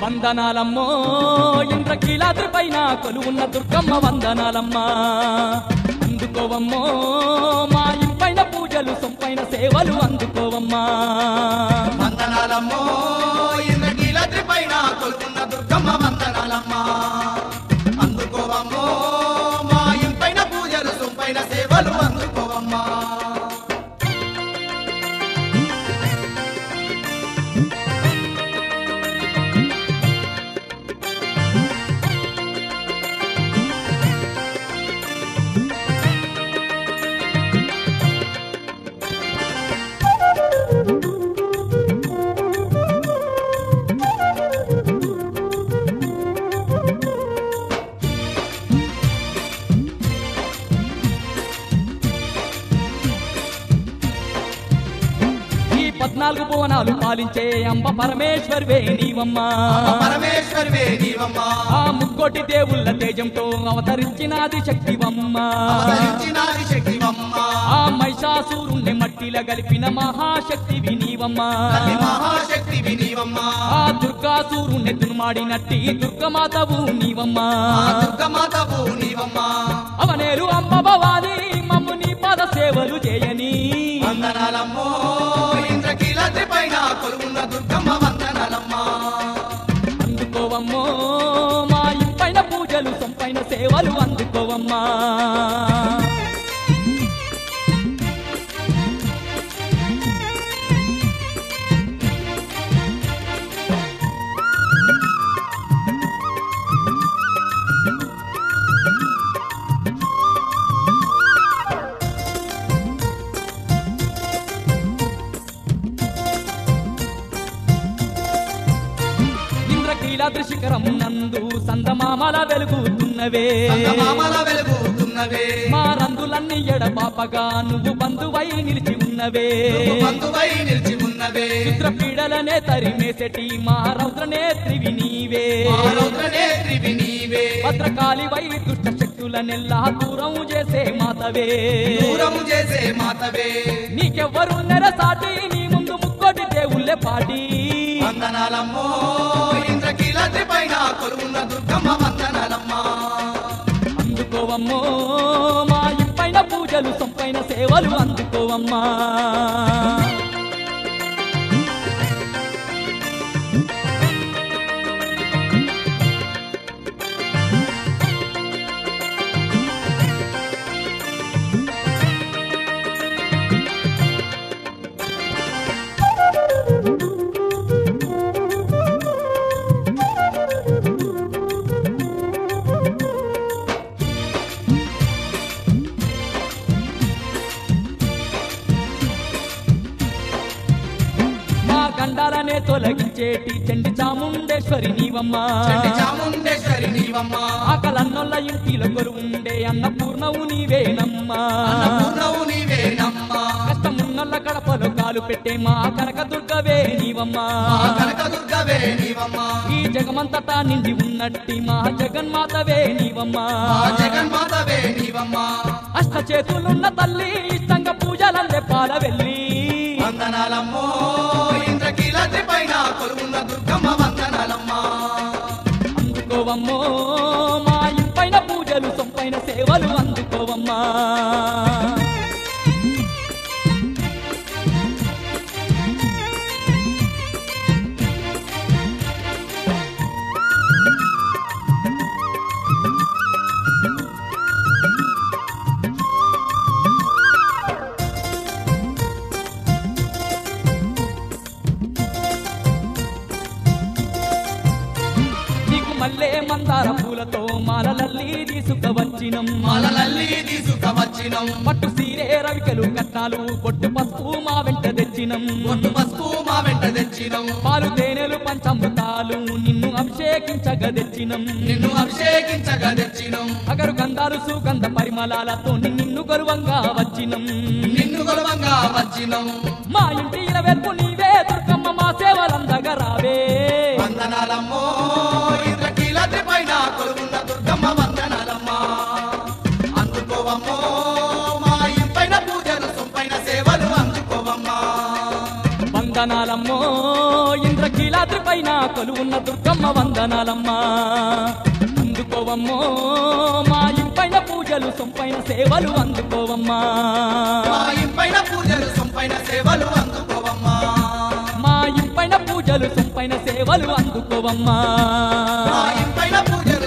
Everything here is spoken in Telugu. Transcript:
వందనాలమ్మో ఇంద్రకీలాద్రి పైన కొలువున్న దుర్గమ్మ వందనాలమ్మా అందుకోవమ్మో మా ఇంపైన పూజలు సొంపైన సేవలు అందుకోవమ్మా వందనాలమ్మో ఇంద్రకీలాద్రి పైన కొలుకున్న దుర్గమ్మ వందనాలమ్మా అందుకోవమ్మో మా ఇంపైన పూజలు సొంపైన సేవలు అందుకోవమ్మా ఈ పద్నాలుగు భువనాలు పాలించే అంబ పరమేశ్వర్వే నీవమ్మా అమ్మ పరమేశ్వరివే నీవమ్మా ఆ ముక్కోటి దేవుళ్ళ తేజంతో అవతరించినాది శక్తివమ్మా అవతరించినాది శక్తివమ్మా ఆ మహిషాసురుణ్ణి మట్టిల గలిపిన మహాశక్తివి నీవమ్మా తల్లి మహాశక్తివి నీవమ్మా ఆ దుర్గాసురుణ్ణి దుర్మాడినట్టి దుర్గమాతవు నీవమ్మా ఆ దుర్గమాతవు నీవమ్మా అవనేరు అమ్మ భవాని మమ్ము నీ పద సేవలు చేయని వందనాలమ్మో ఇంద్రకీలాద్రి పైన కొలువున్న దుర్గమ్మ వందనాలమ్మా అందుకోవమ్మో మా ఇంపైన పూజలు సొంపైన సేవలు అందుకోవమ్మా ఇంద్రకీలాద్రి శిఖరం నందు సందమామల వెలుగుతున్నవే సంగమామల వెలుగుతున్నవే మా రంగులన్నీ ఎడపాపగా నువ్వు బంధువై నిలిచి ఉన్నవే నువ్వు బంధువై నిలిచి ఉన్నవే చిత్ర పీడలనే తరిమేసటి మా రౌద్ర నేత్రివి నీవే మా రౌద్రనేత్రివి నీవే భద్రకాళివై దుష్ట శక్తులనెల్లా దూరం చేసే మాతవే దూరము చేసే మాతవే నీకెవ్వరు నెరసాటి నీ ముందు ముక్కోటి దేవుళ్ళే పాటి వందనాలమ్మో ఇంద్రకీలాద్రి పైన కొలువున్న దుర్గమ్మ వందనాలమ్మా అందుకోవమ్మో మా ఇంపైన పూజలు సొంపైన సేవలు అందుకోవమ్మా మా గండాలనే తొలగించేటి చండి చాముండేశ్వరి నీవమ్మా చండి చాముండేశ్వరి నీవమ్మా ఆకలన్నొల్ల ఇంటిలో కొరువుండే అన్నపూర్ణవు నీవేనమ్మా అన్నపూర్ణవు నీవేనమ్మా కష్టమున్నొల్ల కడపలో కాలు పెట్టే మా కనక దుర్గవే నీవమ్మా మా కనక దుర్గవే నీవమ్మా ఈ జగమంతటా నిండి ఉన్నట్టి మా జగన్మాతవే నీవమ్మా మా జగన్మాతవే నీవమ్మా అష్ట చేతులున్న తల్లి ఇష్టంగా పూజలందే పాల వెళ్ళి వందనాలమ్మో ఇంద్రకీలాద్రి పైన కొలువున్న దుర్గమ్మ వందనాలమ్మా అందుకోవమ్మో మా ఇంపైన పూజలు సొంపైన సేవలు అందుకోవమ్మా నీకు మల్లె మందార పూలతో మాలలల్లి తీసుకవచ్చినం మాలలల్లి తీసుకవచ్చినం పట్టు సీరే రవికలు కట్నాలు పొట్టు పసుపు మా వెంట తెచ్చినం ఒట్టు పసుపు మా వెంట తెచ్చినం పాలు తేనెలు పంచమృతాలు నిన్ను అభిషేకించగా తెచ్చినం నిన్ను అభిషేకించగా తెచ్చినం అగరు గంధాలు సుగంధ పరిమళాలతో నిన్ను గర్వంగా వచ్చినం నిన్ను గొలవంగా వచ్చినం మా ఇంటి ఇరవెల్పు నీవే దుర్గమ్మ మా సేవలందగా రావే వందనాలమ్మో ఇంద్రకీలాద్రి పైన కొలువున్న దుర్గమ్మ వందనాలమ్మా అందుకోవమ్మో మా ఇంపైన పూజలు సొంపైన సేవలు అందుకోవమ్మా వందనాలమ్మో ఇంద్రకీల కైలాద్రి పైన కొలువున్న దుర్గమ్మ వందనాలమ్మా అందుకోవమ్మో మా ఇంపైన పూజలు సొంపైన సేవలు అందుకోవమ్మా మా ఇంపైన పూజలు సొంపైన సేవలు అందుకోవమ్మా మా ఇంపైన పూజలు సొంపైన సేవలు అందుకోవమ్మా మా ఇంపైన పూజలు